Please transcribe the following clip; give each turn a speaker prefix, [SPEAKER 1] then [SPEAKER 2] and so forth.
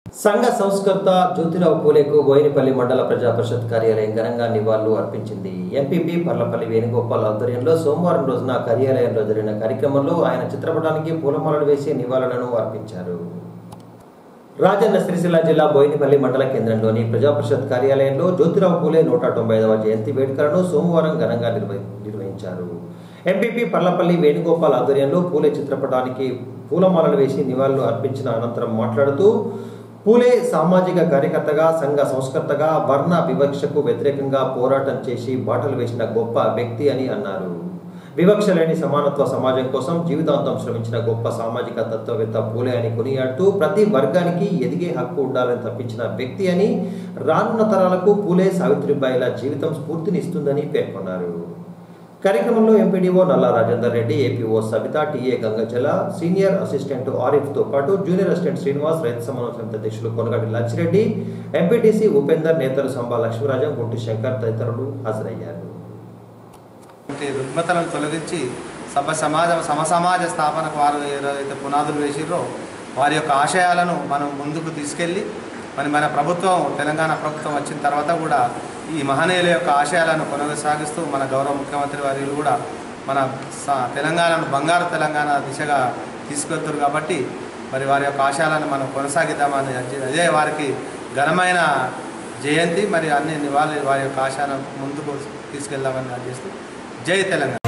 [SPEAKER 1] సంఘ సంస్కర్త జ్యోతిరావు పూలేకు బోయినపల్లి మండల ప్రజా పరిషత్ కార్యాలయం ఘనంగా నివాళులు అర్పించింది ఎంపీపీ పర్లపల్లి వేణుగోపాల్ ఆధ్వర్యంలో సోమవారం రోజున కార్యాలయంలో జరిగిన కార్యక్రమంలో ఆయన చిత్రపటానికి పూలమాలలు వేసి నివాళులను అర్పించారు రాజన్న సిరిసిల్ల జిల్లా బోయినపల్లి మండల కేంద్రంలోని ప్రజా పరిషత్ కార్యాలయంలో జ్యోతిరావు పూలే నూట తొంభై ఐదవ జయంతి వేడుకలను సోమవారం ఘనంగా నిర్వ- నిర్వహించారు ఎంపీపీ పర్లపల్లి వేణుగోపాల్ ఆధ్వర్యంలో పూలే చిత్రపటానికి పూలమాలలు వేసి నివాళులు అర్పించిన అనంతరం మాట్లాడుతూ పూలే సామాజిక కార్యకర్తగా సంఘ సంస్కర్తగా వర్ణ వివక్షకు వ్యతిరేకంగా పోరాటం చేసి బాటలు వేసిన గొప్ప వ్యక్తి అని అన్నారు వివక్ష లేని సమానత్వ సమాజం కోసం జీవితాంతం శ్రమించిన గొప్ప సామాజిక తత్వవేత్త పూలే అని కొనియాడుతూ ప్రతి వర్గానికి ఎదిగే హక్కు ఉండాలని తప్పించిన వ్యక్తి అని రానున్న తరాలకు పూలే సావిత్రిబాయిల జీవితం స్ఫూర్తినిస్తుందని పేర్కొన్నారు కార్యక్రమంలో MPDO Nalla Rajender Reddy APO Sabitha TA Gangajala senior assistant ఆరిఫ్తో పాటు జూనియర్ అసిస్టెంట్ శ్రీనివాస్ రైతు సమన్వయ సమితి అధ్యక్షులు కొనగడి లచ్చిరెడ్డి ఎంపీటీసీ ఉపేందర్ నేతలు సంబా లక్ష్మీరాజం గుంటి శంకర్ తదితరులు హాజరయ్యారు
[SPEAKER 2] వంటి రుగ్మతలను తొలగించి సభ సమాజం సమసమాజ స్థాపనకు వారు ఏదైతే పునాదులు వేసిర్రో వారి యొక్క ఆశయాలను మనం ముందుకు తీసుకెళ్ళి మరి మన ప్రభుత్వం తెలంగాణ ప్రభుత్వం వచ్చిన తర్వాత కూడా ఈ మహనీయుల యొక్క ఆశయాలను కొనసాగిస్తూ మన గౌరవ ముఖ్యమంత్రి వారిలు కూడా మన స- తెలంగాణను బంగారు తెలంగాణ దిశగా తీసుకెళ్తారు కాబట్టి మరి వారి యొక్క ఆశయాలను మనం కొనసాగిద్దామని అదే- అదే వారికి ఘనమైన జయంతి మరి అన్ని నివాళి వారి యొక్క ఆశయాలను ముందుకు తీసుకెళ్దామని చేస్తూ జై తెలంగాణ